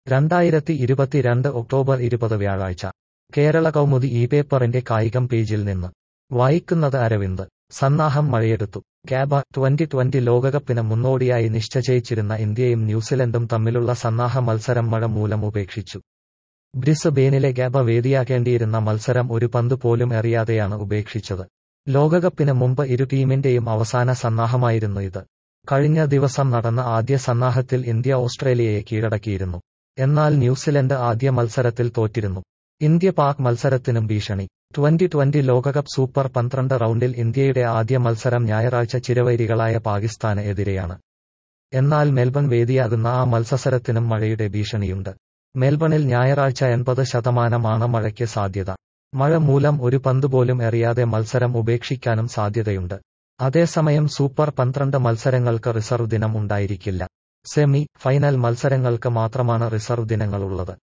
രണ്ടായിരത്തി ഇരുപത്തിരണ്ട് ഒക്ടോബർ ഇരുപത് വ്യാഴാഴ്ച കേരള കൗമുദി ഈ പേപ്പറിന്റെ കായികം പേജിൽ നിന്ന് വായിക്കുന്നത് അരവിന്ദ് സന്നാഹം മഴയെടുത്തു ക്യാബ ട്വന്റി ട്വന്റി ലോകകപ്പിന് മുന്നോടിയായി നിശ്ചയിച്ചിരുന്ന ഇന്ത്യയും ന്യൂസിലൻഡും തമ്മിലുള്ള സന്നാഹ മത്സരം മഴ മൂലം ഉപേക്ഷിച്ചു ബ്രിസ്ബേനിലെ ഗ്യാബ വേദിയാക്കേണ്ടിയിരുന്ന മത്സരം ഒരു പന്ത് പോലും എറിയാതെയാണ് ഉപേക്ഷിച്ചത് ലോകകപ്പിന് മുമ്പ് ഇരു ടീമിന്റെയും അവസാന സന്നാഹമായിരുന്നു ഇത് കഴിഞ്ഞ ദിവസം നടന്ന ആദ്യ സന്നാഹത്തിൽ ഇന്ത്യ ഓസ്ട്രേലിയയെ കീഴടക്കിയിരുന്നു എന്നാൽ ന്യൂസിലൻഡ് ആദ്യ മത്സരത്തിൽ തോറ്റിരുന്നു ഇന്ത്യ പാക് മത്സരത്തിനും ഭീഷണി ട്വന്റി ട്വന്റി ലോകകപ്പ് സൂപ്പർ പന്ത്രണ്ട് റൗണ്ടിൽ ഇന്ത്യയുടെ ആദ്യ മത്സരം ഞായറാഴ്ച ചിരവൈരികളായ പാകിസ്ഥാന് എതിരെയാണ് എന്നാൽ മെൽബൺ വേദിയാകുന്ന ആ മത്സരത്തിനും മഴയുടെ ഭീഷണിയുണ്ട് മെൽബണിൽ ഞായറാഴ്ച എൺപത് ശതമാനമാണ് മഴയ്ക്ക് സാധ്യത മഴ മൂലം ഒരു പന്ത് പോലും എറിയാതെ മത്സരം ഉപേക്ഷിക്കാനും സാധ്യതയുണ്ട് അതേസമയം സൂപ്പർ പന്ത്രണ്ട് മത്സരങ്ങൾക്ക് റിസർവ് ദിനം ഉണ്ടായിരിക്കില്ല സെമി ഫൈനൽ മത്സരങ്ങൾക്ക് മാത്രമാണ് റിസർവ് ദിനങ്ങളുള്ളത്